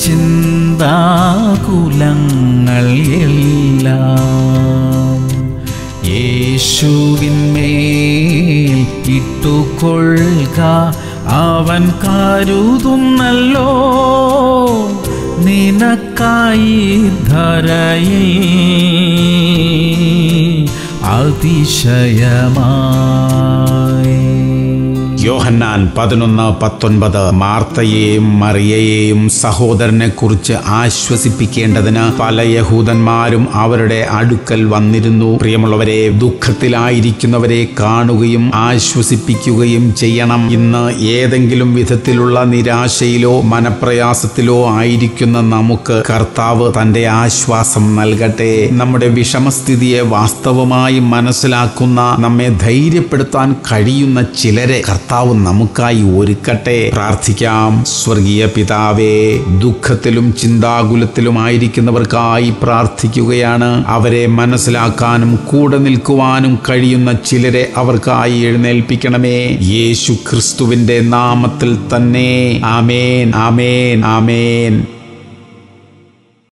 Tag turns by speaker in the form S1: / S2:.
S1: ചിന്താകുലങ്ങൾ എല്ലാം യേശുവിന്മേൽ ഇട്ടുകൊള്ളുക അവൻ കരുതുന്നല്ലോ നിനക്കായി ധരയിൽ അതിശയമായി
S2: യോഹന്നാൻ പതിനൊന്ന് പത്തൊൻപത് മാർത്തയെയും മറിയയെയും സഹോദരനെ കുറിച്ച് ആശ്വസിപ്പിക്കേണ്ടതിന് പല യഹൂദന്മാരും അവരുടെ അടുക്കൽ വന്നിരുന്നു പ്രിയമുള്ളവരെ ദുഃഖത്തിലായിരിക്കുന്നവരെ കാണുകയും ആശ്വസിപ്പിക്കുകയും ചെയ്യണം ഇന്ന് ഏതെങ്കിലും വിധത്തിലുള്ള നിരാശയിലോ മനപ്രയാസത്തിലോ ആയിരിക്കുന്ന നമുക്ക് കർത്താവ് തന്റെ ആശ്വാസം നൽകട്ടെ നമ്മുടെ വിഷമസ്ഥിതിയെ വാസ്തവമായി മനസ്സിലാക്കുന്ന നമ്മെ ധൈര്യപ്പെടുത്താൻ കഴിയുന്ന ചിലരെ കർത്താവ് നമുക്കായി ഒരുക്കട്ടെ പ്രാർത്ഥിക്കാം സ്വർഗീയ പിതാവേ ദുഃഖത്തിലും ചിന്താകുലത്തിലുമായിരിക്കുന്നവർക്കായി പ്രാർത്ഥിക്കുകയാണ് അവരെ മനസ്സിലാക്കാനും കൂടെ നിൽക്കുവാനും കഴിയുന്ന ചിലരെ അവർക്കായി എഴുന്നേൽപ്പിക്കണമേ യേശു ക്രിസ്തുവിന്റെ നാമത്തിൽ തന്നെ ആമേൻ ആമേൻ ആമേൻ